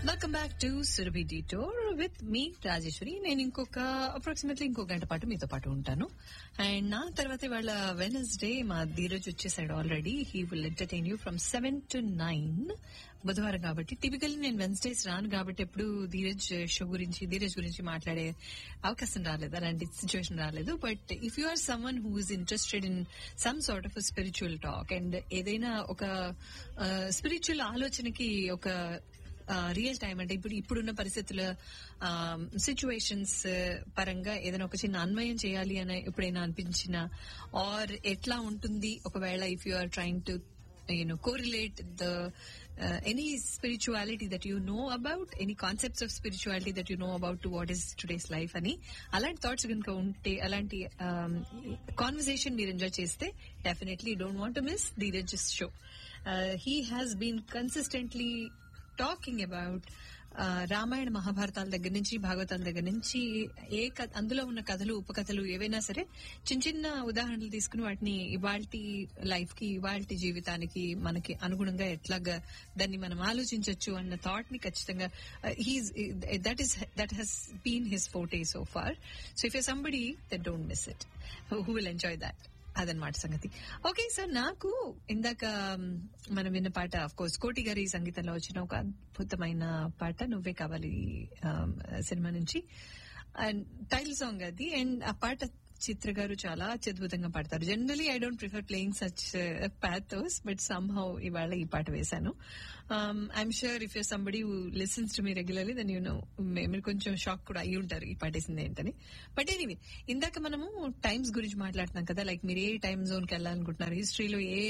Welcome back to Surabhi detour with me Rajeshwari నేను ఇంకొక approximately ఇంకో గంట పాటు మీతో పాటు ఉంటాను అండ్ నా తర్వాత ఇవాళ వెనస్డే మా ధీరజ్ వచ్చేసాడు already he will entertain you from seven to nine బుధవారం కాబట్టి టిపికల్లీ నేను వెన్స్డేస్ రాను కాబట్టి ఎప్పుడు ధీరజ్ షో గురించి ధీరజ్ గురించి మాట్లాడే అవకాశం రాలేదు అలాంటి సిచ్యువేషన్ రాలేదు but if you are someone who is interested in some sort of spiritual talk and ఏదైనా ఒక స్పిరిచువల్ ఆలోచనకి ఒక రియల్ టైం అంటే ఇప్పుడు ఇప్పుడున్న పరిస్థితుల సిచ్యువేషన్స్ పరంగా ఏదైనా ఒక చిన్న అన్వయం చేయాలి అని ఎప్పుడైనా అనిపించిన ఆర్ ఎట్లా ఉంటుంది ఒకవేళ if you are trying to you know correlate the uh, any spirituality that you know about any concepts of spirituality that you know about to what is today's life అని అలాంటి థాట్స్ కనుక ఉంటే అలాంటి conversation మీరు enjoy చేస్తే definitely don't want to miss Dheeraj show he has been consistently talking about Ramayana మహాభారతాల దగ్గర నుంచి భాగవతాల దగ్గర నుంచి ఏ అందులో ఉన్న కథలు ఉపకథలు ఏవైనా సరే చిన్న చిన్న ఉదాహరణలు తీసుకుని వాటిని ఇవాల్టి లైఫ్ కి ఇవాల్టి జీవితానికి మనకి అనుగుణంగా ఎట్లాగా దాన్ని మనం ఆలోచించవచ్చు అన్న థాట్ ని ఖచ్చితంగా he's that is that he's been his forte so far so if you somebody that don't miss it who will enjoy that అదనమాట సంగతి ఓకే సార్ నాకు ఇందాక మనం విన్న పాట ఆఫ్ కోర్స్ కోటి గారి సంగీతంలో వచ్చిన ఒక అద్భుతమైన పాట నువ్వే కావాలి సినిమా నుంచి అండ్ టైటిల్ సాంగ్ అది అండ్ ఆ పాట చిత్ర గారు చాలా అత్యద్భుతంగా పాడతారు generally I don't prefer playing such pathos but somehow ఇవాళ ఈ పాట వేశాను I'm sure if you somebody listens to me regularly then you know మీరు కొంచెం షాక్ కూడా అయ్యి ఉంటారు ఈ పాటేసింది ఏంటని బట్ ఎనీవే ఇందాక మనము టైమ్స్ గురించి మాట్లాడుతున్నాం కదా లైక్ మీరు ఏ టైం జోన్ కి వెళ్ళాలనుకుంటున్నారు హిస్టరీలో ఏ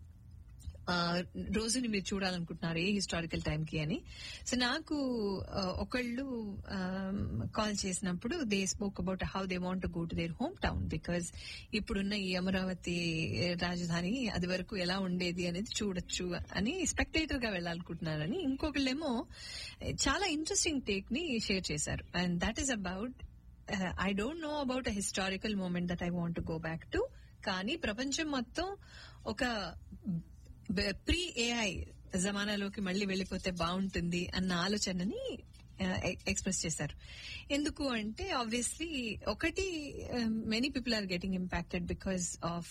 రోజుని మీరు చూడాలనుకుంటున్నారు ఏ హిస్టారికల్ టైం కి అని సో నాకు ఒకళ్ళు కాల్ చేసినప్పుడు they spoke about how they want go to their home town because ఇప్పుడున్న ఈ అమరావతి రాజధాని అది వరకు ఎలా ఉండేది అనేది చూడొచ్చు అని స్పెక్టేటర్ గా వెళ్ళాలనుకుంటున్నారని ఇంకొకళ్ళేమో చాలా ఇంట్రెస్టింగ్ టేక్ ని షేర్ చేశారు and that is about I don't know about a historical moment that I want go back to కానీ ప్రపంచం మొత్తం ఒక ప్రీ ఏఐ జమానాలోకి మళ్ళీ వెళ్ళిపోతే బాగుంటుంది అన్న ఆలోచనని ఎక్స్ప్రెస్ చేశారు ఎందుకు అంటే ఆబ్వియస్లీ ఒకటి many people are getting impacted because of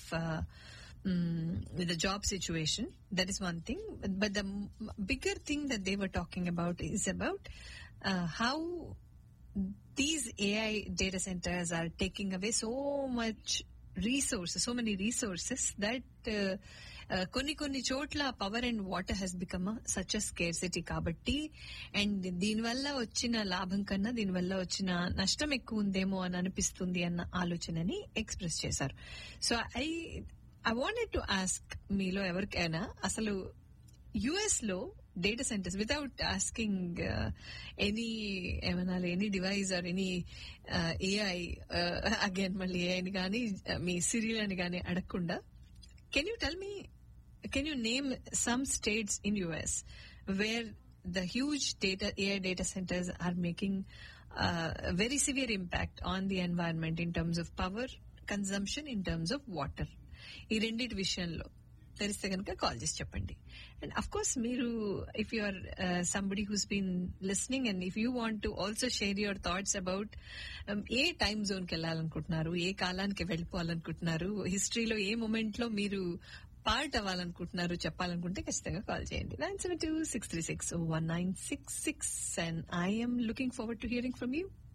the job situation. That is one thing. But the bigger thing that they were talking about is about uh, how these AI data centers are taking away so much resources, so many resources that uh, uh, కొన్ని కొన్ని చోట్ల power and water has become such a scarcity కాబట్టి and దీనివల్ల వచ్చిన లాభం కన్నా దీనివల్ల వచ్చిన నష్టం ఎక్కువ ఉందేమో అని అనిపిస్తుంది అన్న ఆలోచనని ఎక్స్ప్రెస్ చేశారు so I I wanted to ask మీలో ఎవరికైనా అసలు యుఎస్ లో data centres without asking any ఏమనాలి any device or any AI again మళ్ళీ ఏఐని కానీ మీ సిరియల్ అని కానీ అడగకుండా can you tell me can you name some states in US where the huge data AI data centers are making uh, very severe impact on the environment in terms of power consumption, in terms of water. ఈ రెండింటి విషయంలో తెలిస్తే కనుక call చేసి చెప్పండి and of course మీరు if you are somebody who's been listening and if you want to also share your thoughts about ఏ time zone కి వెళ్ళాలనుకుంటున్నారు ఏ కాలానికి వెళ్ళిపోవాలనుకుంటున్నారు హిస్టరీలో ఏ మూమెంట్ లో మీరు పార్ట్ అవ్వాలనుకుంటున్నారు చెప్పాలనుకుంటే ఖచ్చితంగా కాల్ చేయండి nine seven two six three six one nine six six and I'm looking forward to hearing from you